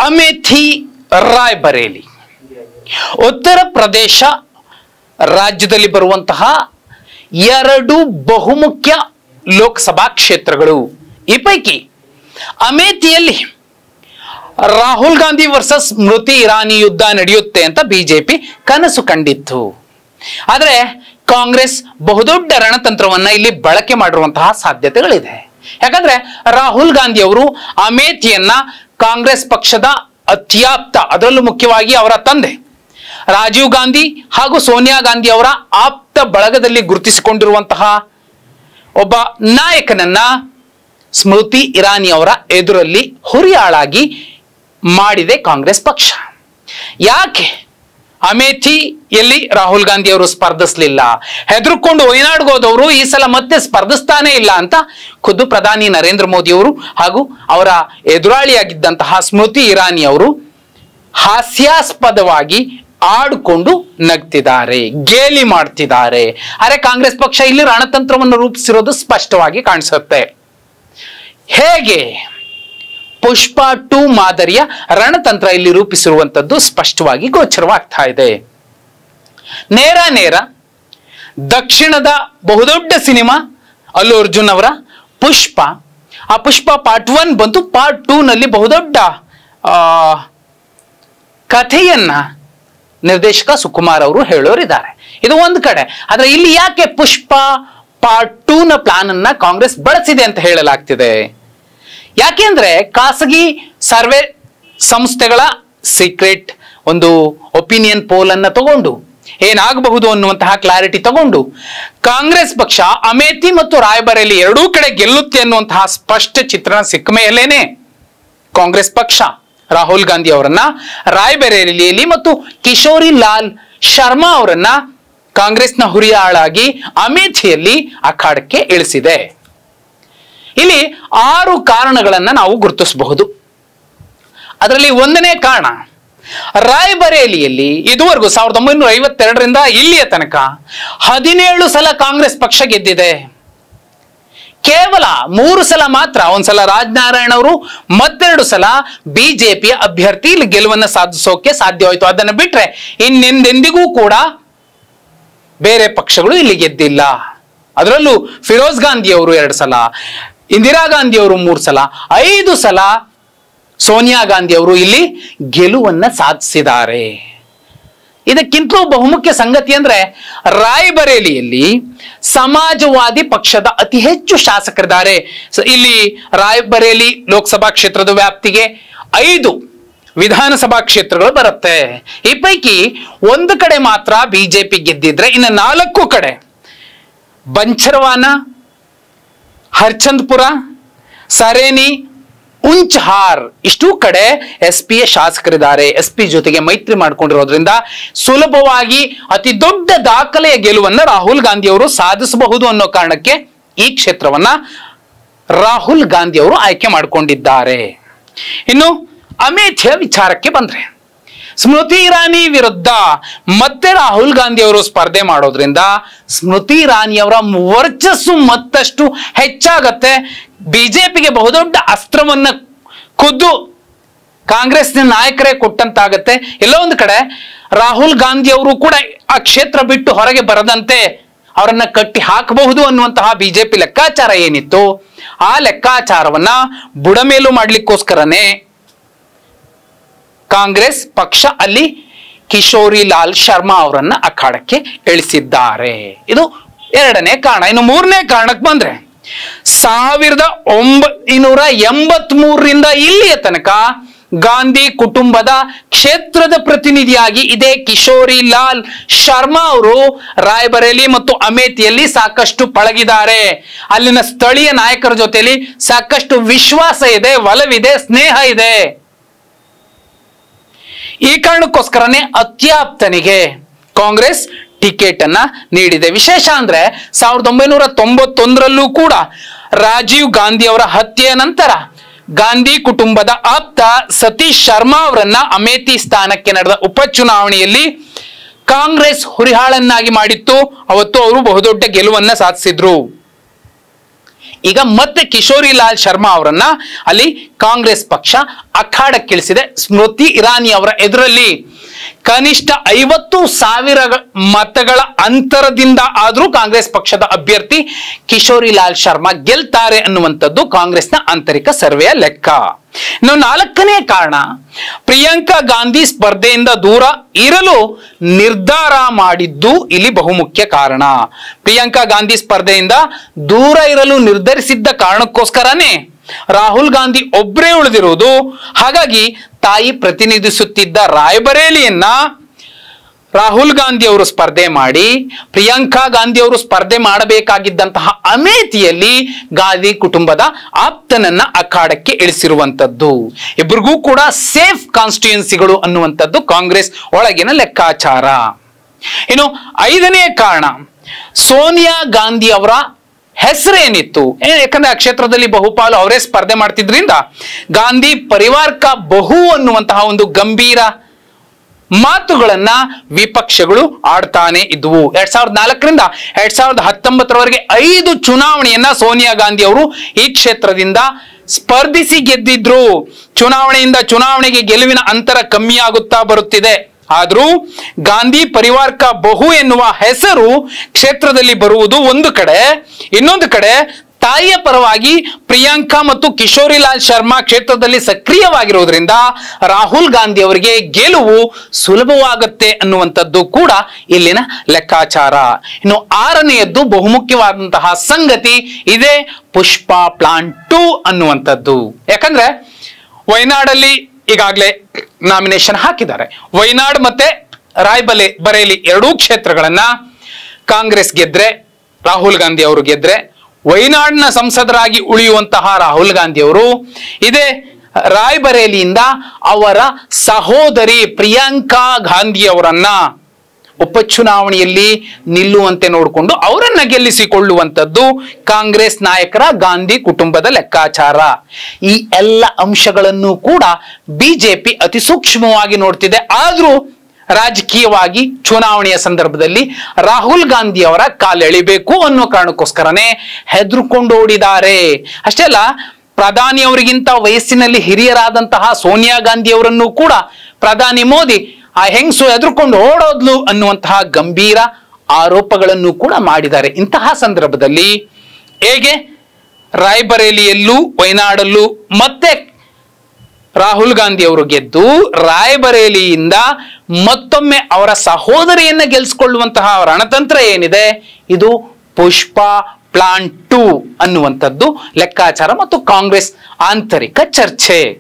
ಅಮೇಥಿ ರಾಯ್ಬರೇಲಿ ಉತ್ತರ ಪ್ರದೇಶ ರಾಜ್ಯದಲ್ಲಿ ಬರುವಂತಹ ಎರಡು ಬಹುಮುಖ್ಯ ಲೋಕಸಭಾ ಕ್ಷೇತ್ರಗಳು ಈ ಪೈಕಿ ಅಮೇಥಿಯಲ್ಲಿ ರಾಹುಲ್ ಗಾಂಧಿ ವರ್ಸಸ್ ಸ್ಮೃತಿ ಇರಾನಿ ಯುದ್ಧ ನಡೆಯುತ್ತೆ ಅಂತ ಬಿಜೆಪಿ ಕನಸು ಕಂಡಿತ್ತು ಆದರೆ ಕಾಂಗ್ರೆಸ್ ಬಹುದೊಡ್ಡ ರಣತಂತ್ರವನ್ನ ಇಲ್ಲಿ ಬಳಕೆ ಮಾಡಿರುವಂತಹ ಸಾಧ್ಯತೆಗಳಿದೆ ಯಾಕಂದ್ರೆ ರಾಹುಲ್ ಗಾಂಧಿ ಅವರು ಅಮೇಥಿಯನ್ನ ಕಾಂಗ್ರೆಸ್ ಪಕ್ಷದ ಅತ್ಯಾಪ್ತ ಅದರಲ್ಲೂ ಮುಖ್ಯವಾಗಿ ಅವರ ತಂದೆ ರಾಜೀವ್ ಗಾಂಧಿ ಹಾಗೂ ಸೋನಿಯಾ ಗಾಂಧಿ ಅವರ ಆಪ್ತ ಬಳಗದಲ್ಲಿ ಗುರುತಿಸಿಕೊಂಡಿರುವಂತಹ ಒಬ್ಬ ನಾಯಕನನ್ನ ಸ್ಮೃತಿ ಇರಾನಿ ಅವರ ಎದುರಲ್ಲಿ ಹುರಿಯಾಳಾಗಿ ಮಾಡಿದೆ ಕಾಂಗ್ರೆಸ್ ಪಕ್ಷ ಯಾಕೆ ಅಮೇಥಿಯಲ್ಲಿ ರಾಹುಲ್ ಗಾಂಧಿ ಅವರು ಸ್ಪರ್ಧಿಸಲಿಲ್ಲ ಹೆದರ್ಕೊಂಡು ವಯನಾಡ್ಗೋದವರು ಈ ಸಲ ಮತ್ತೆ ಸ್ಪರ್ಧಿಸ್ತಾನೇ ಇಲ್ಲ ಅಂತ ಖುದ್ದು ಪ್ರಧಾನಿ ನರೇಂದ್ರ ಮೋದಿ ಅವರು ಹಾಗೂ ಅವರ ಎದುರಾಳಿಯಾಗಿದ್ದಂತಹ ಸ್ಮೃತಿ ಇರಾನಿ ಅವರು ಹಾಸ್ಯಾಸ್ಪದವಾಗಿ ಆಡಿಕೊಂಡು ನಗ್ತಿದ್ದಾರೆ ಗೇಲಿ ಮಾಡ್ತಿದ್ದಾರೆ ಅರೆ ಕಾಂಗ್ರೆಸ್ ಪಕ್ಷ ಇಲ್ಲಿ ರಣತಂತ್ರವನ್ನು ರೂಪಿಸಿರೋದು ಸ್ಪಷ್ಟವಾಗಿ ಕಾಣಿಸುತ್ತೆ ಹೇಗೆ ಪುಷ್ಪ ಟು ಮಾದರಿಯ ರಣತಂತ್ರ ಇಲ್ಲಿ ರೂಪಿಸಿರುವಂತದ್ದು ಸ್ಪಷ್ಟವಾಗಿ ಗೋಚರವಾಗ್ತಾ ಇದೆ ನೇರ ನೇರ ದಕ್ಷಿಣದ ಬಹುದೊಡ್ಡ ಸಿನಿಮಾ ಅಲ್ಲು ಅರ್ಜುನ್ ಅವರ ಪುಷ್ಪ ಆ ಪುಷ್ಪ ಪಾರ್ಟ್ ಒನ್ ಬಂತು ಪಾರ್ಟ್ ಟೂ ನಲ್ಲಿ ಬಹುದೊಡ್ಡ ಆ, ಕಥೆಯನ್ನ ನಿರ್ದೇಶಕ ಸುಕುಮಾರ್ ಅವರು ಹೇಳೋರಿದ್ದಾರೆ ಇದು ಒಂದು ಕಡೆ ಆದ್ರೆ ಇಲ್ಲಿ ಯಾಕೆ ಪುಷ್ಪ ಪಾರ್ಟ್ ಟೂ ನ ಪ್ಲಾನ್ ಅನ್ನ ಕಾಂಗ್ರೆಸ್ ಬಳಸಿದೆ ಅಂತ ಹೇಳಲಾಗ್ತಿದೆ ಯಾಕೆಂದ್ರೆ ಖಾಸಗಿ ಸರ್ವೆ ಸಂಸ್ಥೆಗಳ ಸೀಕ್ರೆಟ್ ಒಂದು ಒಪಿನಿಯನ್ ಪೋಲ್ ಅನ್ನ ತಗೊಂಡು ಏನಾಗಬಹುದು ಅನ್ನುವಂತಹ ಕ್ಲಾರಿಟಿ ತಗೊಂಡು ಕಾಂಗ್ರೆಸ್ ಪಕ್ಷ ಅಮೇಥಿ ಮತ್ತು ರಾಯಬರೇಲಿ ಎರಡೂ ಕಡೆ ಗೆಲ್ಲುತ್ತೆ ಅನ್ನುವಂತಹ ಸ್ಪಷ್ಟ ಚಿತ್ರಣ ಸಿಕ್ಕ ಮೇಲೇನೆ ಕಾಂಗ್ರೆಸ್ ಪಕ್ಷ ರಾಹುಲ್ ಗಾಂಧಿ ಅವರನ್ನ ರಾಯ್ಬರೇಲಿಯಲ್ಲಿ ಮತ್ತು ಕಿಶೋರಿ ಲಾಲ್ ಶರ್ಮಾ ಅವರನ್ನ ಕಾಂಗ್ರೆಸ್ನ ಹುರಿಯಾಳಾಗಿ ಅಮೇಥಿಯಲ್ಲಿ ಅಖಾಡಕ್ಕೆ ಇಳಿಸಿದೆ ಇಲ್ಲಿ ಆರು ಕಾರಣಗಳನ್ನ ನಾವು ಗುರುತಿಸಬಹುದು ಅದರಲ್ಲಿ ಒಂದನೇ ಕಾರಣ ರಾಯ್ಬರೇಲಿಯಲ್ಲಿ ಇದುವರೆಗೂ ಸಾವಿರದ ಒಂಬೈನೂರ ಐವತ್ತೆರಡರಿಂದ ಇಲ್ಲಿಯ ತನಕ ಹದಿನೇಳು ಸಲ ಕಾಂಗ್ರೆಸ್ ಪಕ್ಷ ಗೆದ್ದಿದೆ ಕೇವಲ ಮೂರು ಸಲ ಮಾತ್ರ ಒಂದ್ಸಲ ರಾಜನಾರಾಯಣ ಅವರು ಮತ್ತೆರಡು ಸಲ ಬಿಜೆಪಿಯ ಅಭ್ಯರ್ಥಿ ಇಲ್ಲಿ ಗೆಲುವನ್ನು ಸಾಧಿಸೋಕೆ ಸಾಧ್ಯವಾಯಿತು ಅದನ್ನು ಬಿಟ್ರೆ ಇನ್ನೆಂದೆಂದಿಗೂ ಕೂಡ ಬೇರೆ ಪಕ್ಷಗಳು ಇಲ್ಲಿ ಗೆದ್ದಿಲ್ಲ ಅದರಲ್ಲೂ ಫಿರೋಜ್ ಗಾಂಧಿ ಅವರು ಎರಡು ಸಲ ಇಂದಿರಾ ಗಾಂಧಿ ಅವರು ಮೂರು ಸಲ ಐದು ಸಲ ಸೋನಿಯಾ ಗಾಂಧಿ ಅವರು ಇಲ್ಲಿ ಗೆಲುವನ್ನ ಸಾಧಿಸಿದ್ದಾರೆ ಇದಕ್ಕಿಂತಲೂ ಬಹುಮುಖ್ಯ ಸಂಗತಿ ಅಂದ್ರೆ ರಾಯ್ಬರೇಲಿಯಲ್ಲಿ ಸಮಾಜವಾದಿ ಪಕ್ಷದ ಅತಿ ಹೆಚ್ಚು ಶಾಸಕರಿದ್ದಾರೆ ಸ- ಇಲ್ಲಿ ರಾಯ್ಬರೇಲಿ ಲೋಕಸಭಾ ಕ್ಷೇತ್ರದ ವ್ಯಾಪ್ತಿಗೆ ಐದು ವಿಧಾನಸಭಾ ಕ್ಷೇತ್ರಗಳು ಬರುತ್ತೆ ಈ ಪೈಕಿ ಒಂದು ಕಡೆ ಮಾತ್ರ ಬಿಜೆಪಿ ಗೆದ್ದಿದ್ರೆ ಇನ್ನು ನಾಲ್ಕು ಕಡೆ ಬಂಚರವಾನ ಹರ್ಚಂದ್ಪುರ ಸರೇನಿ ಉಂಚಹಾರ್ ಇಷ್ಟೂ ಕಡೆ ಎಸ್ ಪಿ ಶಾಸಕರಿದ್ದಾರೆ ಎಸ್ ಪಿ ಜೊತೆಗೆ ಮೈತ್ರಿ ಮಾಡ್ಕೊಂಡಿರೋದ್ರಿಂದ ಸುಲಭವಾಗಿ ಅತಿ ದೊಡ್ಡ ದಾಖಲೆಯ ಗೆಲುವನ್ನ ರಾಹುಲ್ ಗಾಂಧಿ ಅವರು ಸಾಧಿಸಬಹುದು ಅನ್ನೋ ಕಾರಣಕ್ಕೆ ಈ ಕ್ಷೇತ್ರವನ್ನ ರಾಹುಲ್ ಗಾಂಧಿ ಅವರು ಆಯ್ಕೆ ಮಾಡಿಕೊಂಡಿದ್ದಾರೆ ಇನ್ನು ಅಮೇಥಿಯ ವಿಚಾರಕ್ಕೆ ಬಂದ್ರೆ ಸ್ಮೃತಿ ಇರಾನಿ ವಿರುದ್ಧ ಮತ್ತೆ ರಾಹುಲ್ ಗಾಂಧಿ ಅವರು ಸ್ಪರ್ಧೆ ಮಾಡೋದ್ರಿಂದ ಸ್ಮೃತಿ ಇರಾನಿ ಅವರ ವರ್ಚಸ್ಸು ಮತ್ತಷ್ಟು ಹೆಚ್ಚಾಗತ್ತೆ ಬಿಜೆಪಿಗೆ ಬಹುದೊಡ್ಡ ಅಸ್ತ್ರವನ್ನ ಖುದ್ದು ಕಾಂಗ್ರೆಸ್ನ ನಾಯಕರೇ ಕೊಟ್ಟಂತಾಗತ್ತೆ ಎಲ್ಲೋ ಒಂದು ಕಡೆ ರಾಹುಲ್ ಗಾಂಧಿ ಅವರು ಕೂಡ ಆ ಕ್ಷೇತ್ರ ಬಿಟ್ಟು ಹೊರಗೆ ಬರದಂತೆ ಅವರನ್ನ ಕಟ್ಟಿ ಹಾಕಬಹುದು ಅನ್ನುವಂತಹ ಬಿಜೆಪಿ ಲೆಕ್ಕಾಚಾರ ಏನಿತ್ತು ಆ ಲೆಕ್ಕಾಚಾರವನ್ನ ಬುಡಮೇಲು ಮಾಡ್ಲಿಕ್ಕೋಸ್ಕರನೇ ಕಾಂಗ್ರೆಸ್ ಪಕ್ಷ ಅಲ್ಲಿ ಕಿಶೋರಿ ಲಾಲ್ ಶರ್ಮಾ ಅವರನ್ನ ಅಖಾಡಕ್ಕೆ ಇಳಿಸಿದ್ದಾರೆ ಇದು ಎರಡನೇ ಕಾರಣ ಇನ್ನು ಮೂರನೇ ಕಾರಣಕ್ಕೆ ಬಂದ್ರೆ ಸಾವಿರದ ಒಂಬೈನೂರ ಎಂಬತ್ ಮೂರರಿಂದ ಇಲ್ಲಿಯ ತನಕ ಗಾಂಧಿ ಕುಟುಂಬದ ಕ್ಷೇತ್ರದ ಪ್ರತಿನಿಧಿಯಾಗಿ ಇದೇ ಕಿಶೋರಿ ಲಾಲ್ ಶರ್ಮಾ ಅವರು ರಾಯ್ಬರೇಲಿ ಮತ್ತು ಅಮೇಥಿಯಲ್ಲಿ ಸಾಕಷ್ಟು ಪಳಗಿದ್ದಾರೆ ಅಲ್ಲಿನ ಸ್ಥಳೀಯ ನಾಯಕರ ಜೊತೆಲಿ ಸಾಕಷ್ಟು ವಿಶ್ವಾಸ ಇದೆ ಒಲವಿದೆ ಸ್ನೇಹ ಇದೆ ಈ ಕಾರಣಕ್ಕೋಸ್ಕರನೇ ಅತ್ಯಾಪ್ತನಿಗೆ ಕಾಂಗ್ರೆಸ್ ಟಿಕೆಟ್ ಅನ್ನ ನೀಡಿದೆ ವಿಶೇಷ ಅಂದ್ರೆ ಸಾವಿರದ ಒಂಬೈನೂರ ತೊಂಬತ್ತೊಂದರಲ್ಲೂ ಕೂಡ ರಾಜೀವ್ ಗಾಂಧಿ ಅವರ ಹತ್ಯೆಯ ನಂತರ ಗಾಂಧಿ ಕುಟುಂಬದ ಆಪ್ತ ಸತೀಶ್ ಶರ್ಮಾ ಅವರನ್ನ ಅಮೇಥಿ ಸ್ಥಾನಕ್ಕೆ ನಡೆದ ಉಪಚುನಾವಣೆಯಲ್ಲಿ ಕಾಂಗ್ರೆಸ್ ಹುರಿಹಾಳನ್ನಾಗಿ ಮಾಡಿತ್ತು ಅವತ್ತು ಅವರು ಬಹುದೊಡ್ಡ ಗೆಲುವನ್ನ ಸಾಧಿಸಿದ್ರು ಈಗ ಮತ್ತೆ ಕಿಶೋರಿ ಲಾಲ್ ಶರ್ಮಾ ಅವರನ್ನ ಅಲ್ಲಿ ಕಾಂಗ್ರೆಸ್ ಪಕ್ಷ ಅಖಾಡಕ್ಕಿಳಿಸಿದೆ ಸ್ಮೃತಿ ಇರಾನಿ ಅವರ ಎದುರಲ್ಲಿ ಕನಿಷ್ಠ ಐವತ್ತು ಸಾವಿರ ಮತಗಳ ಅಂತರದಿಂದ ಆದರೂ ಕಾಂಗ್ರೆಸ್ ಪಕ್ಷದ ಅಭ್ಯರ್ಥಿ ಕಿಶೋರಿ ಲಾಲ್ ಶರ್ಮಾ ಗೆಲ್ತಾರೆ ಅನ್ನುವಂಥದ್ದು ಕಾಂಗ್ರೆಸ್ನ ಆಂತರಿಕ ಸರ್ವೆಯ ಲೆಕ್ಕ ಇನ್ನು ನಾಲ್ಕನೇ ಕಾರಣ ಪ್ರಿಯಾಂಕಾ ಗಾಂಧಿ ಸ್ಪರ್ಧೆಯಿಂದ ದೂರ ಇರಲು ನಿರ್ಧಾರ ಮಾಡಿದ್ದು ಇಲ್ಲಿ ಬಹುಮುಖ್ಯ ಕಾರಣ ಪ್ರಿಯಾಂಕಾ ಗಾಂಧಿ ಸ್ಪರ್ಧೆಯಿಂದ ದೂರ ಇರಲು ನಿರ್ಧರಿಸಿದ್ದ ಕಾರಣಕ್ಕೋಸ್ಕರನೇ ರಾಹುಲ್ ಗಾಂಧಿ ಒಬ್ಬರೇ ಉಳಿದಿರುವುದು ಹಾಗಾಗಿ ತಾಯಿ ಪ್ರತಿನಿಧಿಸುತ್ತಿದ್ದ ರಾಯಬರೇಲಿಯನ್ನ ರಾಹುಲ್ ಗಾಂಧಿ ಅವರು ಸ್ಪರ್ಧೆ ಮಾಡಿ ಪ್ರಿಯಾಂಕಾ ಗಾಂಧಿ ಅವರು ಸ್ಪರ್ಧೆ ಮಾಡಬೇಕಾಗಿದ್ದಂತಹ ಅಮೇಥಿಯಲ್ಲಿ ಗಾಂಧಿ ಕುಟುಂಬದ ಆಪ್ತನನ್ನ ಅಖಾಡಕ್ಕೆ ಇಳಿಸಿರುವಂತದ್ದು ಇಬ್ಬರಿಗೂ ಕೂಡ ಸೇಫ್ ಕಾನ್ಸ್ಟಿಟ್ಯೂನ್ಸಿಗಳು ಅನ್ನುವಂಥದ್ದು ಕಾಂಗ್ರೆಸ್ ಒಳಗಿನ ಲೆಕ್ಕಾಚಾರ ಇನ್ನು ಐದನೇ ಕಾರಣ ಸೋನಿಯಾ ಗಾಂಧಿ ಅವರ ಹೆಸರೇನಿತ್ತು ಏ- ಯಾಕಂದ್ರೆ ಆ ಕ್ಷೇತ್ರದಲ್ಲಿ ಬಹುಪಾಲು ಅವರೇ ಸ್ಪರ್ಧೆ ಮಾಡ್ತಿದ್ರಿಂದ ಗಾಂಧಿ ಪರಿವಾರ್ ಕಾ ಬಹು ಅನ್ನುವಂತಹ ಒಂದು ಗಂಭೀರ ಮಾತುಗಳನ್ನ ವಿಪಕ್ಷಗಳು ಆಡ್ತಾನೆ ಇದ್ವು ಎರಡ್ ಸಾವಿರದ ನಾಲ್ಕರಿಂದ ಎರಡ್ ಸಾವಿರದ ಹತ್ತೊಂಬತ್ತರವರೆಗೆ ಐದು ಚುನಾವಣೆಯನ್ನ ಸೋನಿಯಾ ಗಾಂಧಿ ಅವರು ಈ ಕ್ಷೇತ್ರದಿಂದ ಸ್ಪರ್ಧಿಸಿ ಗೆದ್ದಿದ್ರು ಚುನಾವಣೆಯಿಂದ ಚುನಾವಣೆಗೆ ಗೆಲುವಿನ ಅಂತರ ಕಮ್ಮಿಯಾಗುತ್ತಾ ಬರುತ್ತಿದೆ ಆದ್ರೂ ಗಾಂಧಿ ಪರಿವಾರ್ ಕಾ ಬಹು ಎನ್ನುವ ಹೆಸರು ಕ್ಷೇತ್ರದಲ್ಲಿ ಬರುವುದು ಒಂದು ಕಡೆ ಇನ್ನೊಂದು ಕಡೆ ತಾಯಿಯ ಪರವಾಗಿ ಪ್ರಿಯಾಂಕಾ ಮತ್ತು ಕಿಶೋರಿ ಲಾಲ್ ಶರ್ಮಾ ಕ್ಷೇತ್ರದಲ್ಲಿ ಸಕ್ರಿಯವಾಗಿರುವುದರಿಂದ ರಾಹುಲ್ ಗಾಂಧಿ ಅವರಿಗೆ ಗೆಲುವು ಸುಲಭವಾಗುತ್ತೆ ಅನ್ನುವಂಥದ್ದು ಕೂಡ ಇಲ್ಲಿನ ಲೆಕ್ಕಾಚಾರ ಇನ್ನು ಆರನೆಯದ್ದು ಬಹುಮುಖ್ಯವಾದಂತಹ ಸಂಗತಿ ಇದೇ ಪುಷ್ಪ ಪ್ಲಾನ್ ಟೂ ಅನ್ನುವಂಥದ್ದು ಯಾಕಂದ್ರೆ ವಯನಾಡಲ್ಲಿ ಈಗಾಗಲೇ ನಾಮಿನೇಷನ್ ಹಾಕಿದ್ದಾರೆ ವಯನಾಡ್ ಮತ್ತೆ ರಾಯ್ಬಲೆ ಬರೇಲಿ ಎರಡೂ ಕ್ಷೇತ್ರಗಳನ್ನ ಕಾಂಗ್ರೆಸ್ ಗೆದ್ರೆ ರಾಹುಲ್ ಗಾಂಧಿ ಅವರು ಗೆದ್ರೆ ವಯನಾಡ್ನ ಸಂಸದರಾಗಿ ಉಳಿಯುವಂತಹ ರಾಹುಲ್ ಗಾಂಧಿ ಅವರು ಇದೇ ರಾಯ್ಬರೇಲಿಯಿಂದ ಅವರ ಸಹೋದರಿ ಪ್ರಿಯಾಂಕಾ ಗಾಂಧಿ ಅವರನ್ನ ಉಪಚುನಾವಣೆಯಲ್ಲಿ ನಿಲ್ಲುವಂತೆ ನೋಡಿಕೊಂಡು ಅವರನ್ನ ಗೆಲ್ಲಿಸಿಕೊಳ್ಳುವಂಥದ್ದು ಕಾಂಗ್ರೆಸ್ ನಾಯಕರ ಗಾಂಧಿ ಕುಟುಂಬದ ಲೆಕ್ಕಾಚಾರ ಈ ಎಲ್ಲ ಅಂಶಗಳನ್ನು ಕೂಡ ಬಿಜೆಪಿ ಅತಿ ಸೂಕ್ಷ್ಮವಾಗಿ ನೋಡ್ತಿದೆ ಆದ್ರೂ ರಾಜಕೀಯವಾಗಿ ಚುನಾವಣೆಯ ಸಂದರ್ಭದಲ್ಲಿ ರಾಹುಲ್ ಗಾಂಧಿ ಅವರ ಕಾಲೆಳಿಬೇಕು ಅನ್ನೋ ಕಾರಣಕ್ಕೋಸ್ಕರನೇ ಹೆದರ್ಕೊಂಡು ಓಡಿದ್ದಾರೆ ಅಷ್ಟೇ ಅಲ್ಲ ಪ್ರಧಾನಿ ಅವರಿಗಿಂತ ವಯಸ್ಸಿನಲ್ಲಿ ಹಿರಿಯರಾದಂತಹ ಸೋನಿಯಾ ಗಾಂಧಿ ಅವರನ್ನು ಕೂಡ ಪ್ರಧಾನಿ ಮೋದಿ ಆ ಹೆಂಗಸು ಎದುರ್ಕೊಂಡು ಓಡೋದ್ಲು ಅನ್ನುವಂತಹ ಗಂಭೀರ ಆರೋಪಗಳನ್ನು ಕೂಡ ಮಾಡಿದ್ದಾರೆ ಇಂತಹ ಸಂದರ್ಭದಲ್ಲಿ ಹೇಗೆ ರಾಯ್ಬರೇಲಿಯಲ್ಲೂ ವಯನಾಡಲ್ಲೂ ಮತ್ತೆ ರಾಹುಲ್ ಗಾಂಧಿ ಅವರು ಗೆದ್ದು ರಾಯಬರೇಲಿಯಿಂದ ಮತ್ತೊಮ್ಮೆ ಅವರ ಸಹೋದರಿಯನ್ನ ಗೆಲ್ಸ್ಕೊಳ್ಳುವಂತಹ ರಣತಂತ್ರ ಏನಿದೆ ಇದು ಪುಷ್ಪ ಪ್ಲಾನ್ ಟೂ ಅನ್ನುವಂಥದ್ದು ಲೆಕ್ಕಾಚಾರ ಮತ್ತು ಕಾಂಗ್ರೆಸ್ ಆಂತರಿಕ ಚರ್ಚೆ